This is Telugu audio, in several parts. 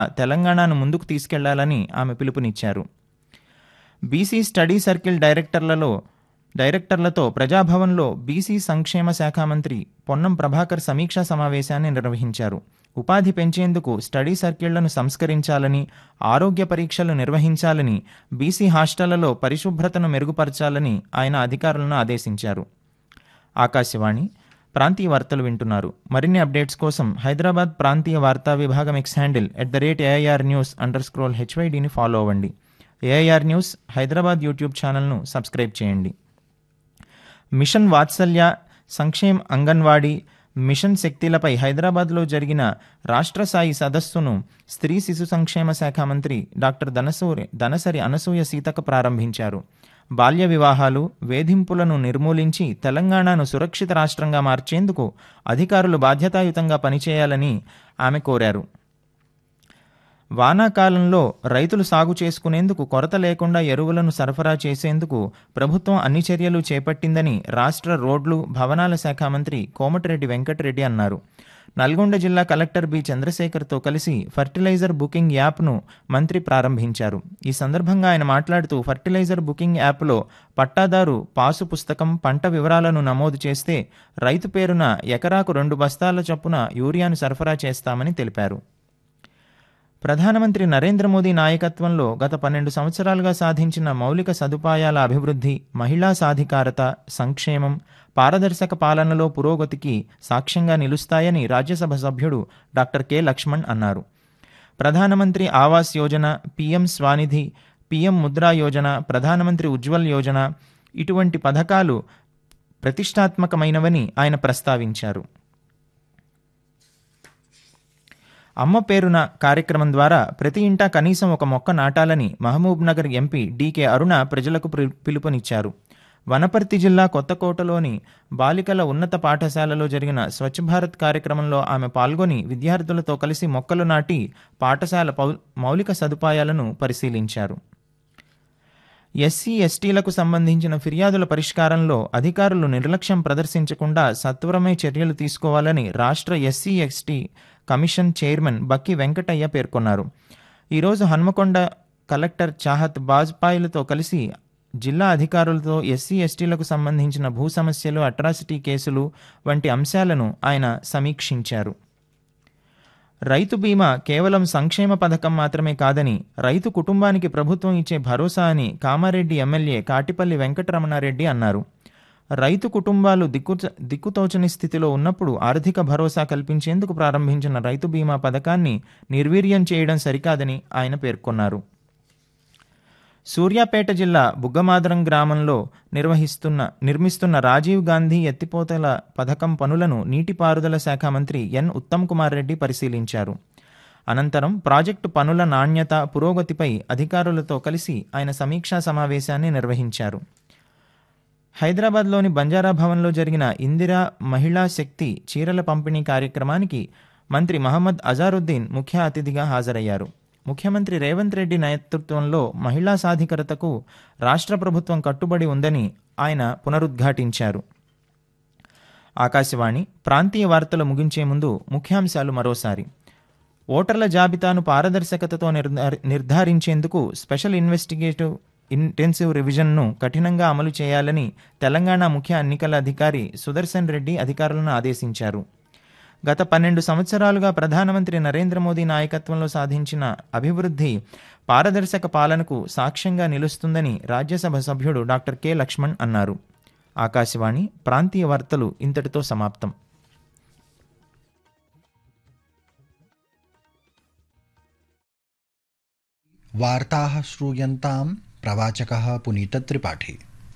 తెలంగాణను ముందుకు తీసుకెళ్లాలని ఆమె పిలుపునిచ్చారు బీసీ స్టడీ సర్కిల్ డైరెక్టర్లలో డైరెక్టర్లతో ప్రజాభవన్లో బీసీ సంక్షేమ శాఖ మంత్రి పొన్నం ప్రభాకర్ సమీక్షా సమావేశాన్ని నిర్వహించారు ఉపాధి పెంచేందుకు స్టడీ సర్కిళ్లను సంస్కరించాలని ఆరోగ్య పరీక్షలు నిర్వహించాలని బీసీ హాస్టళ్లలో పరిశుభ్రతను మెరుగుపరచాలని ఆయన అధికారులను ఆదేశించారు ఆకాశవాణి ప్రాంతీయ వార్తలు వింటున్నారు మరిన్ని అప్డేట్స్ కోసం హైదరాబాద్ ప్రాంతీయ వార్తా విభాగం X handle at the rate AIR news under scroll హెచ్వైడిని ఫాలో అవ్వండి ఏఐఆర్ న్యూస్ హైదరాబాద్ యూట్యూబ్ ఛానల్ను సబ్స్క్రైబ్ చేయండి మిషన్ వాత్సల్య సంక్షేమ్ అంగన్వాడీ మిషన్ శక్తిలపై హైదరాబాద్లో జరిగిన రాష్ట్ర స్థాయి సదస్సును స్త్రీ శిశు సంక్షేమ శాఖ మంత్రి డాక్టర్ ధనసూరి ధనసరి అనసూయ సీతక ప్రారంభించారు బాల్య వివాహాలు వేధింపులను నిర్మూలించి తెలంగాణను సురక్షిత రాష్ట్రంగా మార్చేందుకు అధికారులు బాధ్యతాయుతంగా పనిచేయాలని ఆమె కోరారు వానాకాలంలో రైతులు సాగు చేసుకునేందుకు కొరత లేకుండా ఎరువులను సరఫరా చేసేందుకు ప్రభుత్వం అన్ని చర్యలు చేపట్టిందని రాష్ట్ర రోడ్లు భవనాల శాఖ మంత్రి కోమటిరెడ్డి వెంకటరెడ్డి అన్నారు నల్గొండ జిల్లా కలెక్టర్ బి చంద్రశేఖర్తో కలిసి ఫర్టిలైజర్ బుకింగ్ యాప్ను మంత్రి ప్రారంభించారు ఈ సందర్భంగా ఆయన మాట్లాడుతూ ఫర్టిలైజర్ బుకింగ్ యాప్లో పట్టాదారు పాసు పుస్తకం పంట వివరాలను నమోదు చేస్తే రైతు పేరున ఎకరాకు రెండు బస్తాల చొప్పున యూరియాను సరఫరా చేస్తామని తెలిపారు ప్రధానమంత్రి నరేంద్ర మోదీ నాయకత్వంలో గత పన్నెండు సంవత్సరాలుగా సాధించిన మౌలిక సదుపాయాల అభివృద్ధి మహిళా సాధికారత సంక్షేమం పారదర్శక పాలనలో పురోగతికి సాక్ష్యంగా నిలుస్తాయని రాజ్యసభ సభ్యుడు డాక్టర్ కె లక్ష్మణ్ అన్నారు ప్రధానమంత్రి ఆవాస్ యోజన పీఎం స్వానిధి పీఎం ముద్రా యోజన ప్రధానమంత్రి ఉజ్వల్ యోజన ఇటువంటి పథకాలు ప్రతిష్టాత్మకమైనవని ఆయన ప్రస్తావించారు అమ్మ పేరున కార్యక్రమం ద్వారా ప్రతి ఇంటా కనీసం ఒక మొక్క నాటాలని మహబూబ్ నగర్ ఎంపీ డీకే అరుణ ప్రజలకు పిలుపునిచ్చారు వనపర్తి జిల్లా కొత్తకోటలోని బాలికల ఉన్నత పాఠశాలలో జరిగిన స్వచ్ఛ భారత్ కార్యక్రమంలో ఆమె పాల్గొని విద్యార్థులతో కలిసి మొక్కలు నాటి పాఠశాల మౌలిక సదుపాయాలను పరిశీలించారు ఎస్సీ ఎస్టీలకు సంబంధించిన ఫిర్యాదుల పరిష్కారంలో అధికారులు నిర్లక్ష్యం ప్రదర్శించకుండా సత్వరమే చర్యలు తీసుకోవాలని రాష్ట్ర SC ST commission chairman Bakki Venkataiah పేర్కొన్నారు ఈరోజు హన్మకొండ కలెక్టర్ చాహత్ బాజ్పాయిలతో కలిసి జిల్లా అధికారులతో ఎస్సీ ఎస్టీలకు సంబంధించిన భూ సమస్యలు అట్రాసిటీ కేసులు వంటి అంశాలను ఆయన సమీక్షించారు రైతు బీమా కేవలం సంక్షేమ పథకం మాత్రమే కాదని రైతు కుటుంబానికి ప్రభుత్వం ఇచ్చే భరోసా అని కామారెడ్డి ఎమ్మెల్యే కాటిపల్లి వెంకటరమణారెడ్డి అన్నారు రైతు కుటుంబాలు దిక్కు దిక్కుతోచని స్థితిలో ఉన్నప్పుడు ఆర్థిక భరోసా కల్పించేందుకు ప్రారంభించిన రైతు బీమా పథకాన్ని నిర్వీర్యం చేయడం సరికాదని ఆయన పేర్కొన్నారు సూర్యాపేట జిల్లా బుగ్గమాదరం గ్రామంలో నిర్వహిస్తున్న నిర్మిస్తున్న రాజీవ్ గాంధీ ఎత్తిపోతల పథకం పనులను నీటిపారుదల శాఖ మంత్రి ఎన్ ఉత్తమ్ కుమార్ రెడ్డి పరిశీలించారు అనంతరం ప్రాజెక్టు పనుల నాణ్యత పురోగతిపై అధికారులతో కలిసి ఆయన సమీక్షా సమావేశాన్ని నిర్వహించారు హైదరాబాద్లోని బంజారా భవన్లో జరిగిన ఇందిరా మహిళా శక్తి చీరల పంపిణీ కార్యక్రమానికి మంత్రి మహమ్మద్ అజారుద్దీన్ ముఖ్య అతిథిగా హాజరయ్యారు ముఖ్యమంత్రి రేవంత్ రెడ్డి నేతృత్వంలో మహిళా సాధికారతకు రాష్ట్ర ప్రభుత్వం కట్టుబడి ఉందని ఆయన పునరుద్ఘాటించారు ఆకాశవాణి ప్రాంతీయ వార్తలు ముగించే ముందు ముఖ్యాంశాలు మరోసారి ఓటర్ల జాబితాను పారదర్శకతతో నిర్ధారించేందుకు స్పెషల్ ఇన్వెస్టిగేటివ్ ఇంటెన్సివ్ రివిజన్ను కఠినంగా అమలు చేయాలని తెలంగాణ ముఖ్య ఎన్నికల అధికారి సుదర్శన్ రెడ్డి అధికారులను ఆదేశించారు గత పన్నెండు సంవత్సరాలుగా ప్రధానమంత్రి నరేంద్ర మోదీ నాయకత్వంలో సాధించిన అభివృద్ధి పారదర్శక పాలనకు సాక్ష్యంగా నిలుస్తుందని రాజ్యసభ సభ్యుడు డాక్టర్ కె లక్ష్మణ్ అన్నారు ఆకాశవాణి ప్రాంతీయ వార్తలు ఇంతటితో సమాప్తం वार्ताः श्रूयन्तां प्रवाचकः पुनीतत्रिपाठी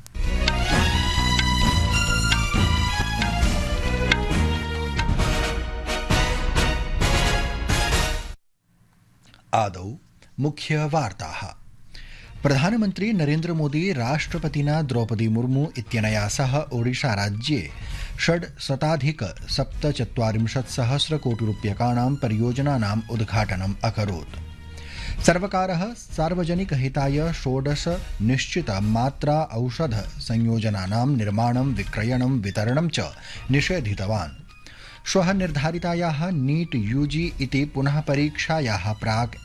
आदौ मुख्यवार्ताः प्रधानमन्त्री नरेन्द्रमोदी राष्ट्रपतिना द्रौपदी मुर्मू इत्यनया सह ओडिशाराज्ये षड् शताधिक सप्तचत्वारिंशत् सहस्रकोटिरूप्यकाणां परियोजनानाम् उद्घाटनम् अकरोत् सर्वकारः सार्वजनिकहिताय षोडश निश्चित मात्रा औषध संयोजनानां निर्माणं विक्रयणं वितरणं च निषेधितवान् श्वः निर्धारितायाः नीट् यूजी इति पुनः परीक्षायाः प्राक्